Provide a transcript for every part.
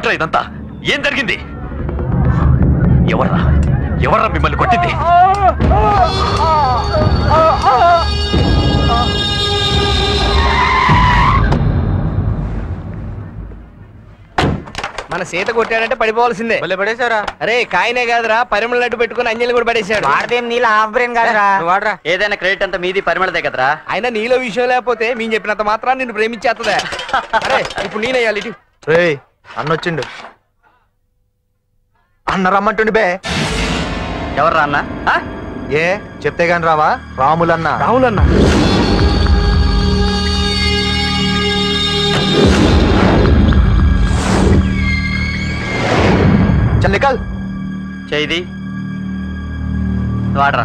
ఏమిట్రా ఇదంతా ఏం జరిగింది ఎవర్రా ఎవర్రా మిమ్మల్ని కొట్టింది మన సీత కొట్టాడంటే పడిపోవాల్సిందే పడేశారా అరే కాయనే కాదురా పరిమళ నట్టు పెట్టుకుని అంజలి కూడా పడేశాడు వాడితే నీళ్ళ హాఫ్ బ్రెయిన్ కాదురా వాడరా ఏదైనా క్రెడిట్ అంతా మీది పరిమళదే కదరా అయినా నీలో విషయం లేకపోతే మేము చెప్పినంత మాత్రం నిన్ను ప్రేమించేస్తుందా అరే ఇప్పుడు నేనేయాలి ఇటు రే అన్నొచ్చిండు అన్న రమ్మంటుండి బే ఎవర్రా అన్న ఆ? ఏ చెప్తే గాని రావా రాములన్న రాహుల్ అన్న చల్ నికల్ చేయిది వాడరా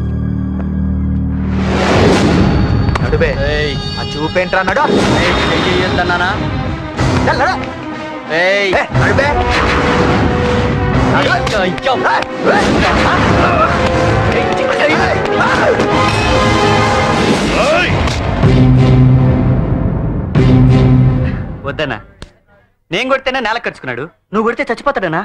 నడుబే ఆ చూపేంట్రా నడు చెయ్యొద్దన్నానా చల్ నడు ఏయ్ ఏ, నడుబే అయ్యో, అయ్యో. వద్దన్నా నేను కొడితేనే నేల ఖర్చుకున్నాడు నువ్వు కొడితే చచ్చిపోతాడనా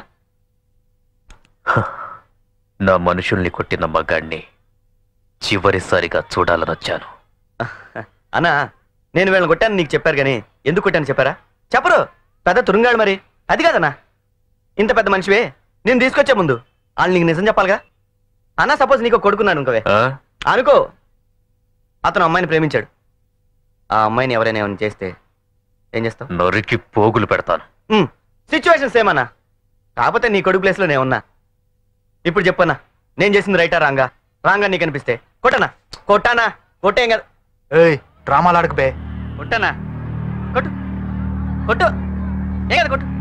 నా మనుషుల్ని కొట్టిన మగాణ్ణి చివరిసారిగా చూడాలని వచ్చాను అన్నా నేను వీళ్ళని కొట్టాను నీకు చెప్పారు కానీ ఎందుకు కొట్టాను చెప్పారా చెప్పరు పెద్ద తురుంగాడు మరి అది కాదన్నా ఇంత పెద్ద మనిషివే నేను తీసుకొచ్చే ముందు వాళ్ళు నీకు నిజం చెప్పాలిగా అన్నా సపోజ్ నీకు ఒక కొడుకున్నాను ఇంకవే ఆ? అనుకో అతను అమ్మాయిని ప్రేమించాడు ఆ అమ్మాయిని ఎవరైనా ఏమైనా చేస్తే ఏం చేస్తావు నరికి పోగులు పెడతాను సిచ్యువేషన్ సేమ్ అన్నా కాకపోతే నీ కొడుకు ప్లేస్లో నేను ఉన్నా ఇప్పుడు చెప్పన్నా నేను చేసింది రైటా రాంగా రాంగా నీకు అనిపిస్తే కొట్టనా కొట్టానా కొట్టేం కదా ఏయ్ డ్రామాలు ఆడకు బే కొట్టనా కొట్టు కొట్టు ఏం కదా కొట్టు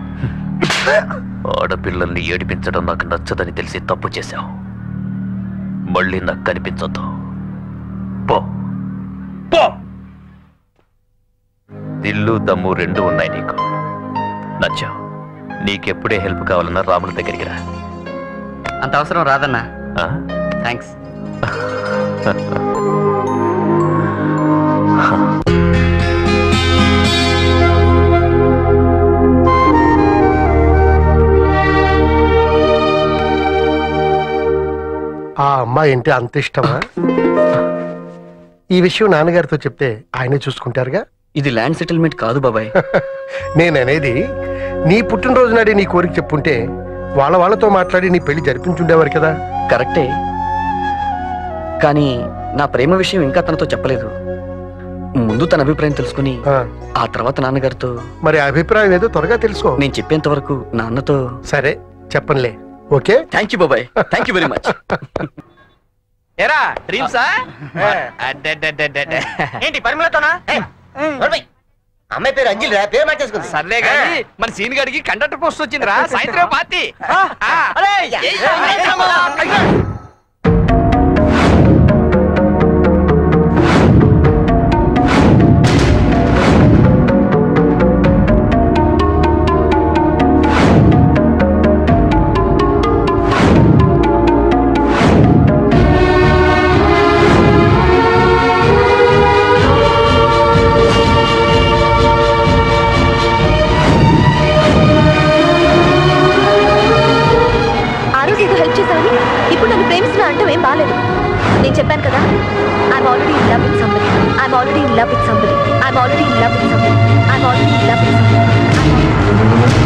ఆడపిల్లల్ని ఏడిపించడం నాకు నచ్చదని తెలిసి తప్పు చేశావు మళ్ళీ నాకు కనిపించొద్దు పో పో దిల్లు దమ్ము రెండు ఉన్నాయి నీకు నచ్చావు నీకెప్పుడే హెల్ప్ కావాలన్నా రాముల దగ్గరికి రా అంత అవసరం రాదన్నా ఆ? థ్యాంక్స్ ఆ అమ్మాయి అంటే అంత ఇష్టమా ఈ విషయం నాన్నగారితో చెప్తే ఆయనే చూసుకుంటారుగా ఇది ల్యాండ్ సెటిల్మెంట్ కాదు బాబాయ్ నేననేది నీ పుట్టినరోజు నాడే నీ కోరిక చెప్పుంటే వాళ్ళ వాళ్ళతో మాట్లాడి నీ పెళ్లి జరిపించుండేవారు కదా కరెక్టే కానీ నా ప్రేమ విషయం ఇంకా తనతో చెప్పలేదు ముందు తన అభిప్రాయం తెలుసుకుని ఆ, ఆ తర్వాత నాన్నగారితో మరి ఆ అభిప్రాయం ఏదో త్వరగా తెలుసుకో నేను చెప్పేంత వరకు నాన్నతో సరే చెప్పనులే ఓకే థ్యాంక్ యూ బాబాయ్ థ్యాంక్ యూ వెరీ మచ్ ఎరా డ్రీమ్సా ఏంటి పరిమళతోనా అమ్మాయి పేరు అంజిల్ రా పేరు మార్చేసుకుంది సర్లే కానీ మన సీన్ గడికి కండక్టర్ పోస్ట్ వచ్చిందిరా సాయంత్రం పార్టీ ఆ. ఆ రోజు ఏదో హెల్ప్ చేశాను ఇప్పుడు నన్ను ప్రేమిస్తున్నా అంటాం ఏం బాలేదు నేను చెప్పాను కదా I'm already in love with somebody I'm already in love with somebody I'm already in love with somebody I'm already in love with somebody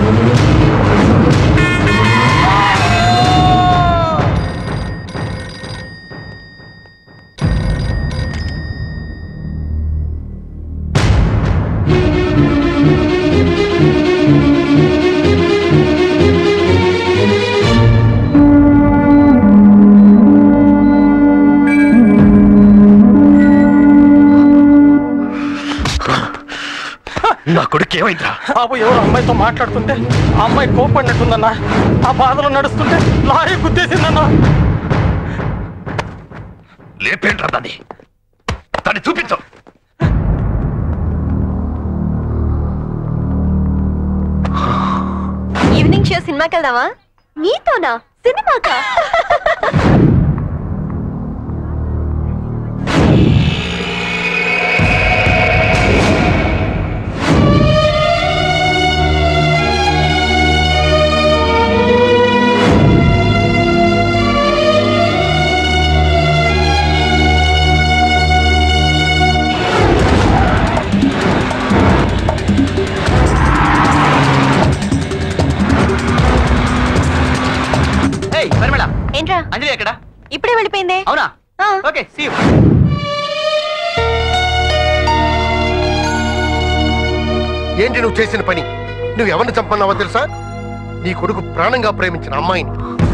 నా కొడుకు ఏమైందిరా బాబు ఎవరు అమ్మాయితో మాట్లాడుతుంటే ఆ అమ్మాయి కోపడినట్టుందన్నా ఆ బాధలో నడుస్తుంటే లారీ గుద్దేసిందన్నా లేపేంట్రా దాన్ని దాన్ని చూపించు ఈవినింగ్ షో సినిమాకి వెళ్దామా నీతోనా సినిమాకా ఏంట్రా అంజలి ఎక్కడ ఇప్పుడే వెళ్ళిపోయిందే అవునా ఆ. ఓకే సీ ఏంటి నువ్వు చేసిన పని నువ్వు ఎవరిని చంపన్నావో తెలుసా నీ కొడుకు ప్రాణంగా ప్రేమించిన అమ్మాయిని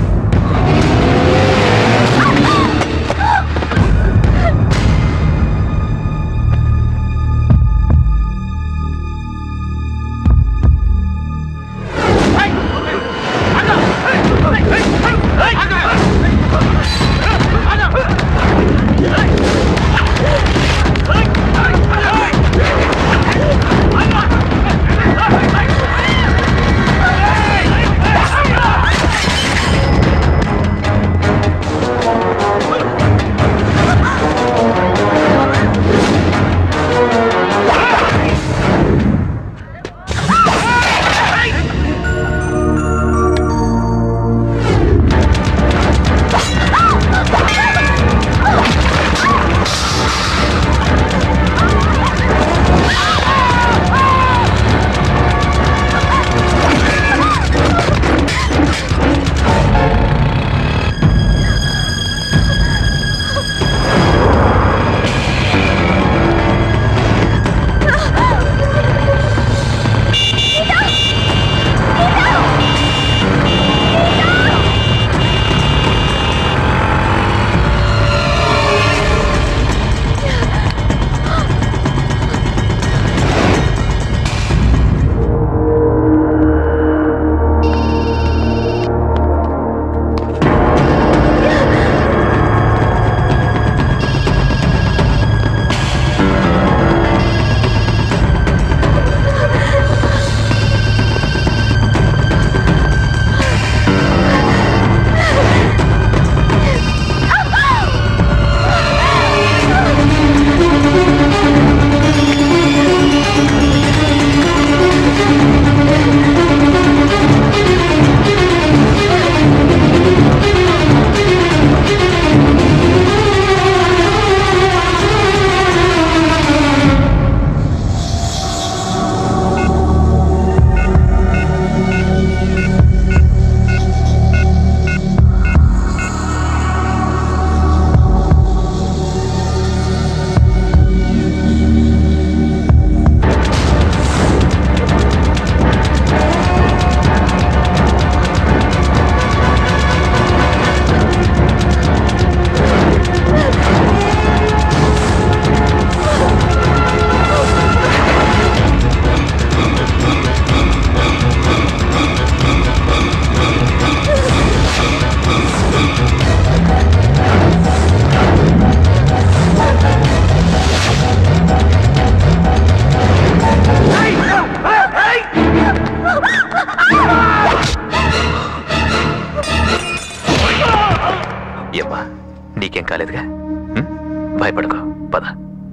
ఏమ్మా నీకేం కాలేదుగా ఉం? భయపడకో పద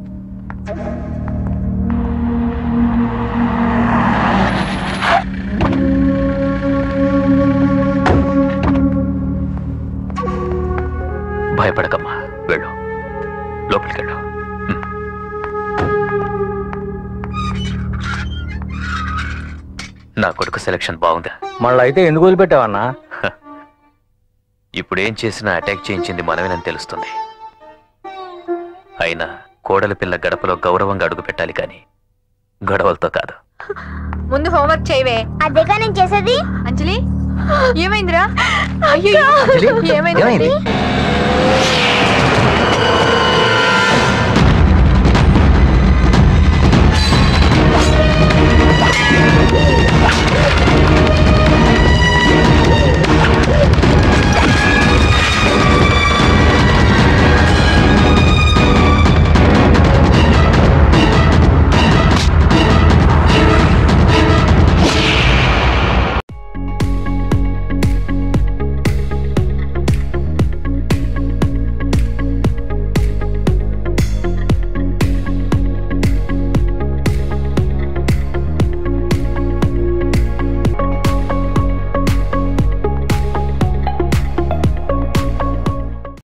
భయపడకమ్మా వెళ్ళు లోపలికి వెళ్ళు ఉం. నా కొడుకు సెలక్షన్ బాగుందా మళ్ళీ అయితే ఎందుకు వదిలిపెట్టావన్నా ఇప్పుడు ఏం చేసినా అటాక్ చేయించింది మనమేనని తెలుస్తుంది అయినా కోడలి పిల్ల గడపలో గౌరవంగా అడుగు పెట్టాలి కానీ గొడవలతో కాదు ముందు హోంవర్క్ చేయవే అదేగా నేను చేసేది అంజలి ఏమైందిరా అయ్యో ఏమైంది ఏమైంది? అంజలి?